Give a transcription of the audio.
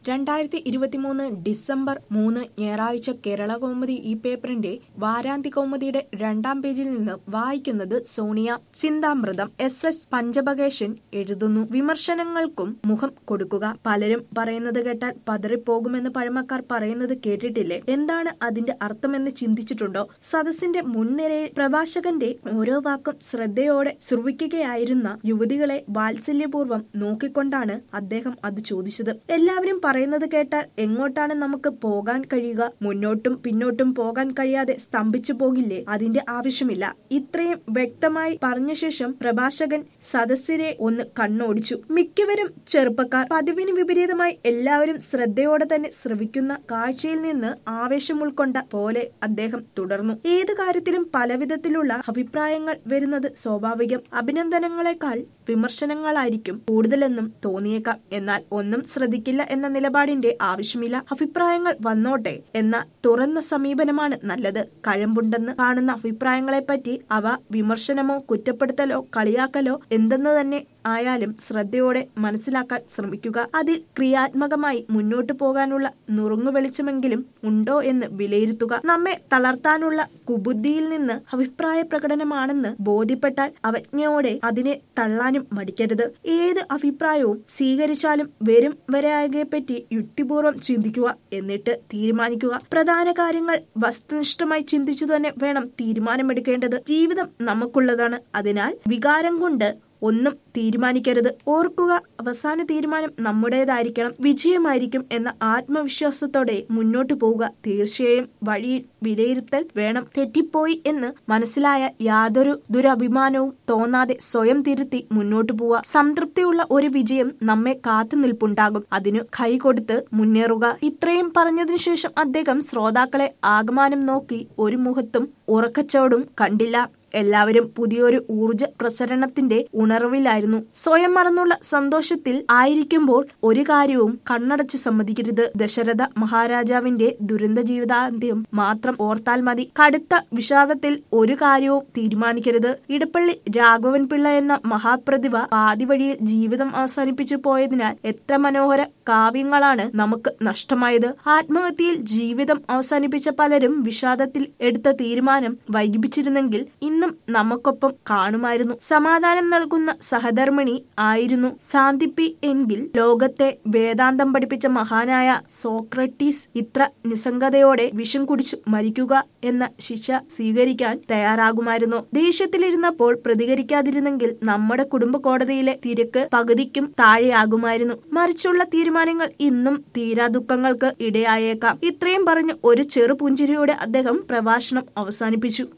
രണ്ടായിരത്തി ഇരുപത്തിമൂന്ന് ഡിസംബർ മൂന്ന് ഞായറാഴ്ച കേരള കൗമുദി ഈ പേപ്പറിന്റെ വാരാന്ത്യ കൗമുദിയുടെ രണ്ടാം പേജിൽ നിന്ന് വായിക്കുന്നത് സോണിയ ചിന്താമൃതം എസ് എസ് പഞ്ചബകേശൻ എഴുതുന്നു വിമർശനങ്ങൾക്കും മുഖം കൊടുക്കുക പലരും പറയുന്നത് കേട്ടാൽ പതറിപ്പോകുമെന്ന് പഴമക്കാർ പറയുന്നത് കേട്ടിട്ടില്ലേ എന്താണ് അതിന്റെ അർത്ഥമെന്ന് ചിന്തിച്ചിട്ടുണ്ടോ സദസ്സിന്റെ മുൻനിരയിൽ പ്രഭാഷകന്റെ ഓരോ വാക്കും ശ്രദ്ധയോടെ ശ്രവിക്കുകയായിരുന്ന യുവതികളെ വാത്സല്യപൂർവ്വം നോക്കിക്കൊണ്ടാണ് അദ്ദേഹം അത് ചോദിച്ചത് എല്ലാവരും പറയുന്നത് കേട്ടാൽ എങ്ങോട്ടാണ് നമുക്ക് പോകാൻ കഴിയുക മുന്നോട്ടും പിന്നോട്ടും പോകാൻ കഴിയാതെ സ്തംഭിച്ചു പോകില്ലേ അതിന്റെ ആവശ്യമില്ല ഇത്രയും വ്യക്തമായി പറഞ്ഞ ശേഷം പ്രഭാഷകൻ സദസ്യരെ ഒന്ന് കണ്ണോടിച്ചു മിക്കവരും ചെറുപ്പക്കാർ പതിവിന് വിപരീതമായി എല്ലാവരും ശ്രദ്ധയോടെ തന്നെ ശ്രവിക്കുന്ന കാഴ്ചയിൽ നിന്ന് ആവേശം ഉൾക്കൊണ്ട പോലെ അദ്ദേഹം തുടർന്നു ഏത് കാര്യത്തിലും പലവിധത്തിലുള്ള അഭിപ്രായങ്ങൾ വരുന്നത് സ്വാഭാവികം അഭിനന്ദനങ്ങളെക്കാൾ വിമർശനങ്ങളായിരിക്കും കൂടുതലെന്നും തോന്നിയേക്കാം എന്നാൽ ഒന്നും ശ്രദ്ധിക്കില്ല എന്ന നിലപാടിന്റെ ആവശ്യമില്ല അഭിപ്രായങ്ങൾ വന്നോട്ടെ എന്ന തുറന്ന സമീപനമാണ് നല്ലത് കഴമ്പുണ്ടെന്ന് കാണുന്ന അഭിപ്രായങ്ങളെപ്പറ്റി അവ വിമർശനമോ കുറ്റപ്പെടുത്തലോ കളിയാക്കലോ എന്തെന്ന് തന്നെ ആയാലും ശ്രദ്ധയോടെ മനസ്സിലാക്കാൻ ശ്രമിക്കുക അതിൽ ക്രിയാത്മകമായി മുന്നോട്ടു പോകാനുള്ള നുറുങ്ങു വെളിച്ചമെങ്കിലും ഉണ്ടോ എന്ന് വിലയിരുത്തുക നമ്മെ തളർത്താനുള്ള കുബുദ്ധിയിൽ നിന്ന് അഭിപ്രായ പ്രകടനമാണെന്ന് ബോധ്യപ്പെട്ടാൽ അവജ്ഞയോടെ അതിനെ തള്ളാനും മടിക്കരുത് ഏത് അഭിപ്രായവും സ്വീകരിച്ചാലും വരും വരായകയെപ്പറ്റി യുക്തിപൂർവ്വം ചിന്തിക്കുക എന്നിട്ട് തീരുമാനിക്കുക പ്രധാന കാര്യങ്ങൾ വസ്തുനിഷ്ഠമായി ചിന്തിച്ചു തന്നെ വേണം തീരുമാനമെടുക്കേണ്ടത് ജീവിതം നമുക്കുള്ളതാണ് അതിനാൽ വികാരം കൊണ്ട് ഒന്നും തീരുമാനിക്കരുത് ഓർക്കുക അവസാന തീരുമാനം നമ്മുടേതായിരിക്കണം വിജയമായിരിക്കും എന്ന ആത്മവിശ്വാസത്തോടെ മുന്നോട്ടു പോവുക തീർച്ചയായും വഴിയിൽ വിലയിരുത്തൽ വേണം തെറ്റിപ്പോയി എന്ന് മനസ്സിലായ യാതൊരു ദുരഭിമാനവും തോന്നാതെ സ്വയം തിരുത്തി മുന്നോട്ടു പോവുക സംതൃപ്തിയുള്ള ഒരു വിജയം നമ്മെ കാത്തു നിൽപ്പുണ്ടാകും അതിനു കൈകൊടുത്ത് മുന്നേറുക ഇത്രയും പറഞ്ഞതിനു ശേഷം അദ്ദേഹം ശ്രോതാക്കളെ ആകമാനം നോക്കി ഒരു മുഖത്തും ഉറക്കച്ചോടും കണ്ടില്ല എല്ലാവരും പുതിയൊരു ഊർജ പ്രസരണത്തിന്റെ ഉണർവിലായിരുന്നു സ്വയം മറന്നുള്ള സന്തോഷത്തിൽ ആയിരിക്കുമ്പോൾ ഒരു കാര്യവും കണ്ണടച്ച് സമ്മതിക്കരുത് ദശരഥ മഹാരാജാവിന്റെ ദുരന്ത ജീവിതാന്ത്യം മാത്രം ഓർത്താൽ മതി കടുത്ത വിഷാദത്തിൽ ഒരു കാര്യവും തീരുമാനിക്കരുത് ഇടപ്പള്ളി രാഘവൻ പിള്ള എന്ന മഹാപ്രതിഭ പാതി വഴിയിൽ ജീവിതം അവസാനിപ്പിച്ചു പോയതിനാൽ എത്ര മനോഹര കാവ്യങ്ങളാണ് നമുക്ക് നഷ്ടമായത് ആത്മഹത്യയിൽ ജീവിതം അവസാനിപ്പിച്ച പലരും വിഷാദത്തിൽ എടുത്ത തീരുമാനം വൈകിപ്പിച്ചിരുന്നെങ്കിൽ ഇന്നും നമുക്കൊപ്പം കാണുമായിരുന്നു സമാധാനം നൽകുന്ന സഹധർമ്മിണി ആയിരുന്നു സാന്തിപ്പി എങ്കിൽ ലോകത്തെ വേദാന്തം പഠിപ്പിച്ച മഹാനായ സോക്രട്ടീസ് ഇത്ര നിസ്സംഗതയോടെ വിഷം കുടിച്ചു മരിക്കുക എന്ന ശിക്ഷ സ്വീകരിക്കാൻ തയ്യാറാകുമായിരുന്നു ദേഷ്യത്തിലിരുന്നപ്പോൾ പ്രതികരിക്കാതിരുന്നെങ്കിൽ നമ്മുടെ കുടുംബ കോടതിയിലെ തിരക്ക് പകുതിക്കും താഴെയാകുമായിരുന്നു മറിച്ചുള്ള തീരുമാനങ്ങൾ ഇന്നും തീരാ ദുഃഖങ്ങൾക്ക് ഇടയായേക്കാം ഇത്രയും പറഞ്ഞ് ഒരു ചെറു പുഞ്ചിരിയോടെ അദ്ദേഹം പ്രഭാഷണം അവസാനിപ്പിച്ചു